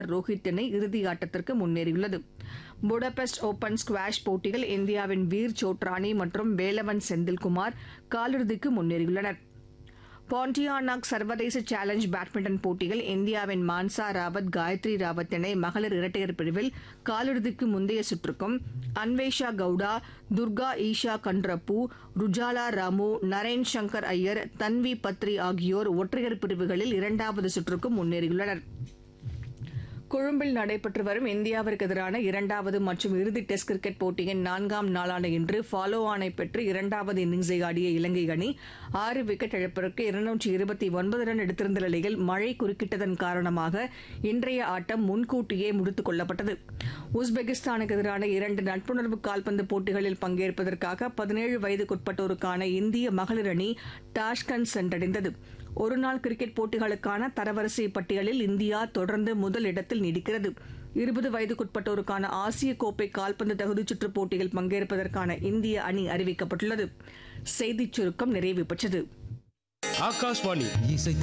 ரோஹித் இணை இறுதி ஆட்டத்திற்கு முன்னேறியுள்ளது புடபெஸ்ட் ஓபன் ஸ்குவாஷ் போட்டியில் இந்தியாவின் வீர் சோட்ரானி மற்றும் வேலவன் செந்தில்குமார் காலிறுதிக்கு முன்னேறியுள்ளனர் பாண்டியானாக் சர்வதேச சேலஞ்ச் பேட்மிண்டன் போட்டியில் இந்தியாவின் மான்சா ராவத் காயத்ரி ராவத் இணை மகளிர் இரட்டையர் பிரிவில் காலிறுதிக்கு முந்தைய சுற்றுக்கும் அன்வேஷா கவுடா துர்கா ஈஷா கண்ட்ரப்பு ருஜாலா ராமு நரேன் சங்கர் ஐயர் தன்வி பத்ரி ஆகியோர் ஒற்றையர் பிரிவுகளில் இரண்டாவது சுற்றுக்கு முன்னேறியுள்ளனர் கொழும்பில் நடைபெற்று வரும் இந்தியாவிற்கு எதிரான இரண்டாவது மற்றும் இறுதி டெஸ்ட் கிரிக்கெட் போட்டியின் நான்காம் நாளான இன்று ஃபாலோ ஆனை பெற்று இரண்டாவது இன்னிங்ஸை ஆடிய இலங்கை அணி ஆறு விக்கெட் இழப்பிற்கு இருநூற்றி இருபத்தி ஒன்பது ரன் எடுத்திருந்த நிலையில் மழை குறுக்கிட்டதன் காரணமாக இன்றைய ஆட்டம் முன்கூட்டியே முடித்துக் கொள்ளப்பட்டது உஸ்பெகிஸ்தானுக்கு எதிரான இரண்டு நட்புணர்வு கால்பந்து போட்டிகளில் பங்கேற்பதற்காக பதினேழு வயதுக்குட்பட்டோருக்கான இந்திய மகளிர் அணி டாஷ்கண்ட் சென்றடைந்தது ஒருநாள் கிரிக்கெட் போட்டிகளுக்கான தரவரிசை பட்டியலில் இந்தியா தொடர்ந்து முதல் இடத்தில் நீடிக்கிறது இருபது வயதுக்குட்பட்டோருக்கான ஆசிய கோப்பை கால்பந்து தகுதிச் சுற்றுப் போட்டியில் பங்கேற்பதற்கான இந்திய அணி அறிவிக்கப்பட்டுள்ளது செய்திச் சுருக்கம் நிறைவு பெற்றது ஆகாஷ்வாணி இசை